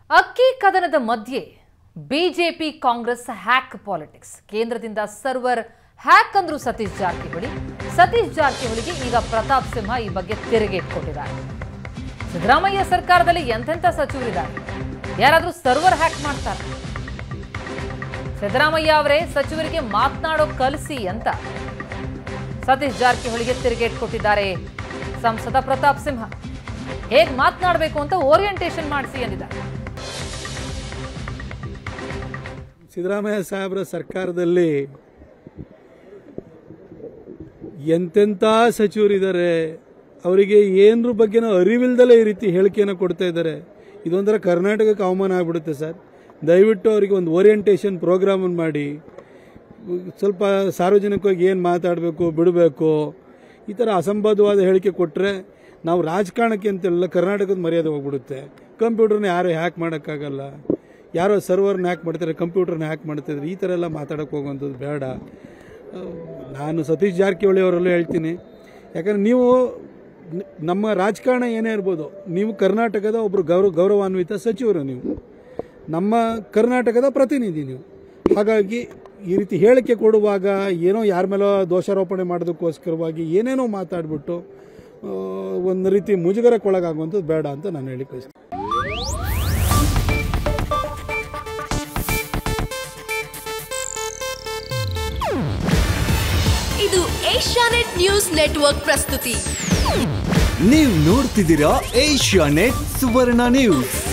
ಅಕ್ಕಿ ಕದನದ ಮಧ್ಯೆ ಬಿಜೆಪಿ ಕಾಂಗ್ರೆಸ್ ಹ್ಯಾಕ್ ಪಾಲಿಟಿಕ್ಸ್ ಕೇಂದ್ರದಿಂದ ಸರ್ವರ್ ಹ್ಯಾಕ್ ಅಂದ್ರು ಸತೀಶ್ ಜಾರಕಿಹೊಳಿ ಸತೀಶ್ ಜಾರಕಿಹೊಳಿಗೆ ಈಗ ಪ್ರತಾಪ್ ಸಿಂಹ ಈ ಬಗ್ಗೆ ತಿರುಗಿ ಇಟ್ಕೊಟ್ಟಿದ್ದಾರೆ ಸಿದ್ದರಾಮಯ್ಯ ಸರ್ಕಾರದಲ್ಲಿ ಎಂತೆಂಥ ಸಚಿವರಿದ್ದಾರೆ ಯಾರಾದ್ರೂ ಸರ್ವರ್ ಹ್ಯಾಕ್ ಮಾಡ್ತಾರೆ ಸಿದ್ದರಾಮಯ್ಯ ಅವರೇ ಸಚಿವರಿಗೆ ಮಾತನಾಡೋ ಕಲಿಸಿ ಅಂತ ಸತೀಶ್ ಜಾರಕಿಹೊಳಿಗೆ ತಿರುಗೇಟ್ ಕೊಟ್ಟಿದ್ದಾರೆ ಸಂಸದ ಪ್ರತಾಪ್ ಸಿಂಹ ಹೇಗ್ ಮಾತನಾಡಬೇಕು ಅಂತ ಓರಿಯಂಟೇಷನ್ ಮಾಡಿಸಿ ಎಂದಿದ್ದಾರೆ ಸಿದ್ದರಾಮಯ್ಯ ಸಾಹೇಬರ ಸರ್ಕಾರದಲ್ಲಿ ಎಂತೆಂಥ ಸಚಿವರಿದ್ದಾರೆ ಅವರಿಗೆ ಏನರ ಬಗ್ಗೆನೂ ಅರಿವಿಲ್ದಲೇ ಈ ರೀತಿ ಹೇಳಿಕೆಯನ್ನು ಕೊಡ್ತಾ ಇದ್ದಾರೆ ಇದೊಂಥರ ಕರ್ನಾಟಕಕ್ಕೆ ಅವಮಾನ ಆಗಿಬಿಡುತ್ತೆ ಸರ್ ದಯವಿಟ್ಟು ಅವರಿಗೆ ಒಂದು ಓರಿಯಂಟೇಷನ್ ಪ್ರೋಗ್ರಾಮನ್ನು ಮಾಡಿ ಸ್ವಲ್ಪ ಸಾರ್ವಜನಿಕವಾಗಿ ಏನು ಮಾತಾಡಬೇಕು ಬಿಡಬೇಕು ಈ ಥರ ಅಸಂಬದ್ಧವಾದ ಹೇಳಿಕೆ ಕೊಟ್ಟರೆ ನಾವು ರಾಜಕಾರಣಕ್ಕೆ ಅಂತೆಲ್ಲ ಕರ್ನಾಟಕದ ಮರ್ಯಾದೆ ಹೋಗ್ಬಿಡುತ್ತೆ ಕಂಪ್ಯೂಟರ್ನ ಯಾರು ಹ್ಯಾಕ್ ಮಾಡೋಕ್ಕಾಗಲ್ಲ ಯಾರೋ ಸರ್ವರ್ನ ಹ್ಯಾಕ್ ಮಾಡ್ತಾರೆ ಕಂಪ್ಯೂಟರ್ನ ಹ್ಯಾಕ್ ಮಾಡ್ತಿದ್ರೆ ಈ ಥರ ಎಲ್ಲ ಮಾತಾಡೋಕ್ಕೆ ಹೋಗುವಂಥದ್ದು ಬೇಡ ಆ, ನಾನು ಸತೀಶ್ ಜಾರಕಿಹೊಳಿ ಅವರಲ್ಲೂ ಹೇಳ್ತೀನಿ ಯಾಕಂದ್ರೆ ನೀವು ನ- ನಮ್ಮ ರಾಜಕಾರಣ ಏನೇ ಇರ್ಬೋದು ನೀವು ಕರ್ನಾಟಕದ ಒಬ್ಬರು ಗೌರವ ಗೌರವಾನ್ವಿತ ಸಚಿವರು ನೀವು ನಮ್ಮ ಕರ್ನಾಟಕದ ಪ್ರತಿನಿಧಿ ನೀವು ಹಾಗಾಗಿ ಈ ರೀತಿ ಹೇಳಿಕೆ ಕೊಡುವಾಗ ಏನೋ ಯಾರ ಮೇಲೋ ದೋಷಾರೋಪಣೆ ಮಾಡೋದಕ್ಕೋಸ್ಕರವಾಗಿ ಏನೇನೋ ಮಾತಾಡ್ಬಿಟ್ಟು ಆ, ಒಂದು ರೀತಿ ಮುಜುಗರಕ್ಕೊಳಗಾಗುವಂಥದ್ದು ಬೇಡ ಅಂತ ನಾನು ಹೇಳಿ ಬಯಸ್ತೀನಿ ಇದು ಏಷ್ಯಾನೆಟ್ ನ್ಯೂಸ್ ನೆಟ್ವರ್ಕ್ ಪ್ರಸ್ತುತಿ ನೀವು ನೋಡ್ತಿದ್ದೀರಾ ಏಷ್ಯಾ ನೆಟ್ ಸುವರ್ಣ ನ್ಯೂಸ್